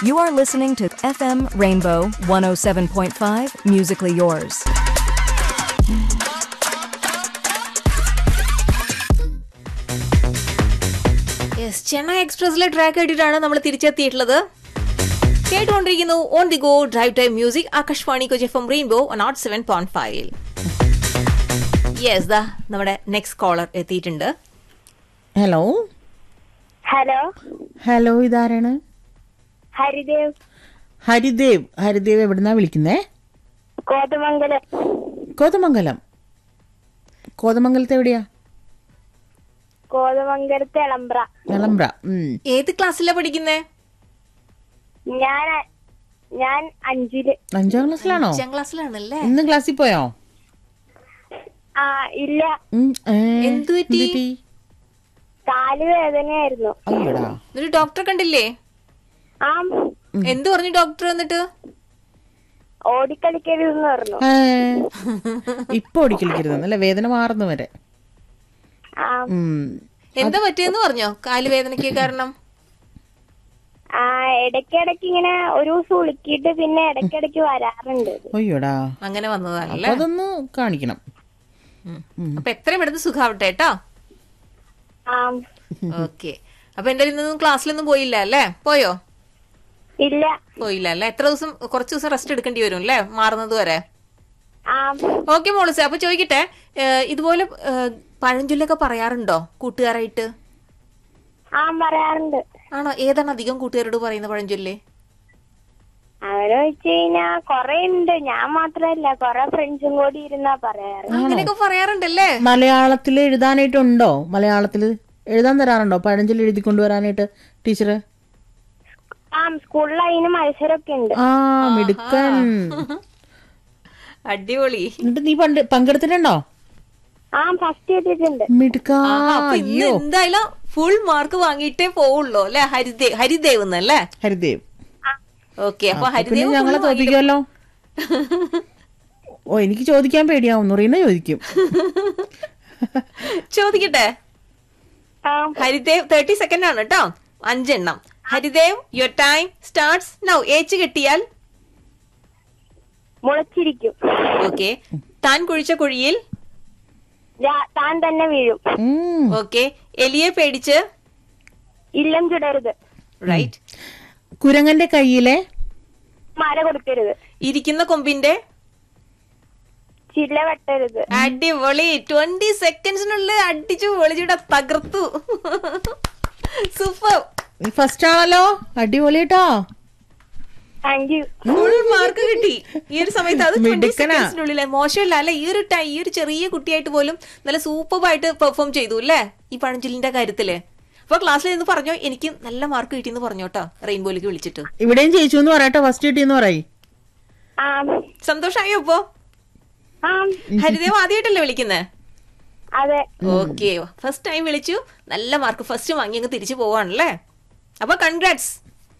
You are listening to FM Rainbow 107.5 Musically Yours. Yes Chennai എക്സ്പ്രസിലെ track ആയിട്ടാണ് നമ്മൾ തിരിച്ചെത്തിയിട്ടുള്ളത് കേട്ടുകൊണ്ടിരിക്കുന്നു on the go drive time music Akashvani Kochi F M rainbow nought seven point five yes ദാ നമ്മുടെ next caller എത്തിയിട്ടുണ്ട് hello hello hello ഇതാരാണ് ഹരിദേവ് ഹരിദേവ് ഹരിദേവ് എവിടുന്നാ വിളിക്കുന്നേ കോതമംഗലം കോതമംഗലം കോതമംഗലത്ത് എവിടെയാ കോതമംഗലത്ത് എളമ്പ്ര എളമ്പ്ര ഉം. ഏത് ക്ലാസ്സിലാണ് പഠിക്കുന്നേ ഞാൻ ഞാൻ അഞ്ചില് അഞ്ചാം ക്ലാസ്സിലാണോ അഞ്ചാം ക്ലാസ്സിലാണല്ലേ ഇന്ന് ക്ലാസ്സിൽ പോയോ ആ ഇല്ല ഉം, ഏ, എന്ത് പറ്റി? കാല് വേദനയായിരുന്നു അയ്യടാ ഒരു ഡോക്ടറെ കണ്ടില്ലേ ആ എന്ത് പറഞ്ഞു ഡോക്ടർ എന്നിട്ട് ഓടിക്കളിക്കരുതെന്ന് പറഞ്ഞു ഏ, ഇപ്പൊ ഓടിക്കളിക്കരുത് അല്ല വേദന മാറുന്നു വരെ ആ ഉം. എന്താ പറ്റിയെന്ന് പറഞ്ഞോ കാല് വേദനയ്ക്ക് കാരണം ആ ഇടയ്ക്കിടയ്ക്ക് ഇങ്ങനെ ഒരു ദിവസം ഉളുക്കിയിട്ട് പിന്നെ ഇടയ്ക്കിടയ്ക്ക് വരാറുണ്ട് ഇത്. അയ്യോടാ അങ്ങനെ വന്നതാണല്ലേ അപ്പൊ അതൊന്ന് കാണിക്കണം അപ്പൊ എത്രയും പെട്ടെന്ന് സുഖാവട്ടെ കേട്ടോ ആ ഓക്കെ അപ്പൊ എന്റെ ഇന്നൊന്നും ക്ലാസ്സിലൊന്നും പോയില്ല അല്ലേ പോയോ ഇല്ല പോയില്ല അല്ലേ എത്ര ദിവസം കുറച്ച് ദിവസം റെസ്റ്റ് എടുക്കേണ്ടി വരും അല്ലേ മാറുന്നത് വരെ ആ ഓക്കെ മോളിസെ അപ്പൊ ചോദിക്കട്ടെ ഏഹ്, ഇതുപോലെ ഏഹ്, പഴഞ്ചൊല്ലൊക്കെ പറയാറുണ്ടോ കൂട്ടുകാരായിട്ട് ആ പറയാറുണ്ട് ആണോ ഏതാണ് അധികം കൂട്ടുകാരോട് പറയുന്ന പഴഞ്ചൊല്ല് അവരെ വെച്ച് കഴിഞ്ഞാ കൊറേ ഉണ്ട് ഞാൻ മാത്രല്ല കൊറേ ഫ്രണ്ട്സും കൂടി ഇരുന്നാ പറയാറ് അങ്ങനെയൊക്കെ പറയാറുണ്ടല്ലേ മലയാളത്തിൽ എഴുതാനായിട്ടുണ്ടോ മലയാളത്തിൽ എഴുതാൻ തരാറുണ്ടോ പഴഞ്ചൊല്ലി എഴുതി കൊണ്ടുവരാനായിട്ട് ടീച്ചർ ആ സ്കൂളിൽ അതിന് മത്സരമൊക്കെ ഉണ്ട് ആ മിടുക്കൻ അടിപൊളി എന്നിട്ട് നീ പണ്ട് പങ്കെടുത്തിട്ടുണ്ടോ ആ ഫസ്റ്റ് ചെയ്തിട്ടുണ്ട് മിടുക്കാ ആഹാ, അപ്പൊ ഇന്ന് എന്തായാലും ഫുൾ മാർക്ക് വാങ്ങിയിട്ടേ പോവുള്ളൂ അല്ലെ ഹരിദേവ് ഹരിദേവ് എന്നല്ലേ ഹരിദേവ് ഓക്കെ അപ്പൊ പിന്നെ ഹരിദേവ് ഞങ്ങളെ full വാങ്ങിയിട്ട് തോപ്പിക്കുമല്ലോ ഓ എനിക്ക് ചോദിക്കാൻ പേടിയാവും നുറീന ചോദിക്കും ചോദിക്കട്ടെ ആ ഹരിദേവ് തേർട്ടി സെക്കൻഡ് ആണ് കേട്ടോ അഞ്ചെണ്ണം Haridev your time starts now ഏച്ച് കെട്ടിയാൽ മുളച്ചിരിക്കും ഓക്കെ താൻ കുഴിച്ച കുഴിയിൽ രാ- താൻ തന്നെ വീഴും ഉം. ഓക്കെ എലിയെ പേടിച്ച് ഇല്ലം ചുടരുത് റൈറ്റ് കുരങ്ങന്റെ കയ്യിലെ മര കൊടുക്കരുത് ഇരിക്കുന്ന കൊമ്പിന്റെ ചില്ല വെട്ടരുത് അടിപൊളി ട്വന്റി സെക്കൻഡ്സിനുള്ളിൽ അടിച്ചു പൊളിച്ചിട്ട് തകർത്തു സൂപ്പർ നീ ഫസ്റ്റ് ആണല്ലോ അടിപൊളി കേട്ടോ താങ്ക് യു ഫുൾ മാർക്ക് കിട്ടി ഈ ഒരു സമയത്ത് അത് ട്വന്റി മിടുക്കനാ. സെക്കൻഡ്സിനുള്ളിൽ മോശമല്ല അല്ലെ ഈ ഒരു ടൈം ഈ ഒരു ചെറിയ കുട്ടിയായിട്ട് പോലും നല്ല സൂപ്പറായിട്ട് പെർഫോം ചെയ്തു അല്ലേ ഈ പഴഞ്ചൊല്ലിന്റെ കാര്യത്തില് അപ്പൊ ക്ലാസ്സിൽ നിന്ന് പറഞ്ഞോ എനിക്ക് നല്ല മാർക്ക് കിട്ടിയെന്ന് പറഞ്ഞോട്ടോ റെയിൻബോയിലേക്ക് വിളിച്ചിട്ട് ഇവിടെയും ജയിച്ചു എന്ന് പറയട്ടെ ഫസ്റ്റ് കിട്ടിയെന്ന് പറയും ആ സന്തോഷമായോ ഇപ്പോ ആ ഹരിദേവ് ആദ്യമായിട്ടല്ലേ വിളിക്കുന്നേ അതെ ഓക്കെ ഫസ്റ്റ് ടൈം വിളിച്ചു നല്ല മാർക്ക് ഫസ്റ്റ് വാങ്ങി അങ്ങ് തിരിച്ചു പോവാണല്ലേ അപ്പൊ കൺഗ്രാറ്റ്സ്